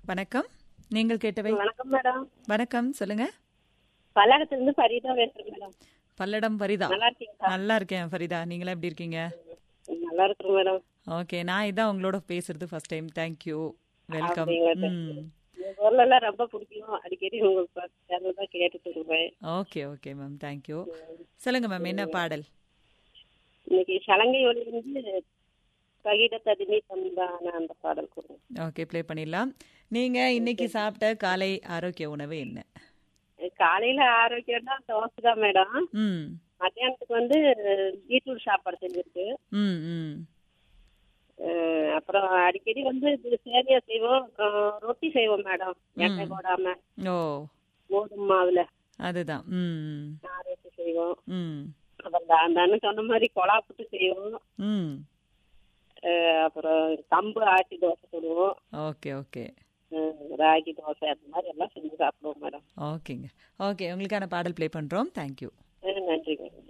வணக்கம் நீங்கள் கேட்டவை வணக்கம் மேடம் வணக்கம் சொல்லுங்க பல்லடத்திலிருந்து ஃபரீதா பேசுறேன் மேடம் பல்லடம் ஃபரிதா நல்லா இருக்கீங்களா நல்லா இருக்கேன் ஃபரிதா நீங்களா எப்படி இருக்கீங்க நல்லா இருக்கிறேன் மேடம் ஓகே நான் இதான் உங்களோட பேசுறது ஃபர்ஸ்ட் டைம் தேங்க்யூ வெல்கம் அப்படிங்களா? ம் உங்க குரல் எல்லாம் ரொம்ப பிடிக்கும் அடிக்கடி உங்க சேனல் தான் கேட்டுட்டு இருப்பேன் ஓகே ஓகே மேம் தேங்க்யூ சொல்லுங்க மேம் என்ன பாடல் இன்னைக்கு சலங்கை ஒளியிலிருந்து பகிட ததுமி தந்தான அந்த பாடல் கொடுங்க ஓகே ப்ளே பண்ணிடலாம் நீங்க இன்னைக்கு சாப்பிட்ட காலை ஆரோக்கிய உணவு என்ன காலையில ஆரோக்கியம்னா தோசை தான் மேடம் ம் மத்தியானத்துக்கு வந்து பீட்ரூட் சாப்பாடு செஞ்சிருக்கு ம் ம் அஹ் அப்புறம் அடிக்கடி வந்து இது சேமியா செய்வோம் அப்புறம் ரொட்டி செய்வோம் மேடம் எண்ணெய் போடாம ஓ கோதுமை மாவுல அதுதான் ம் நான் ரொட்டி செய்வோம் ம் அப்புறம் அந்த- அந்த அண்ணன் சொன்ன மாதிரி கொலா புட்டு செய்வோம் ம் அஹ் அப்புறம் கம்பு ஆட்டி தோசை சுடுவோம் ஓகே ஓகே அஹ் ராகி தோசை அந்த மாதிரி எல்லாம் செஞ்சு சாப்பிடுவோம் மேடம் ஓகேங்க ஓகே உங்களுக்கான பாடல் ப்ளே பண்ணுறோம் தேங்க்யூ அஹ் நன்றி மேடம்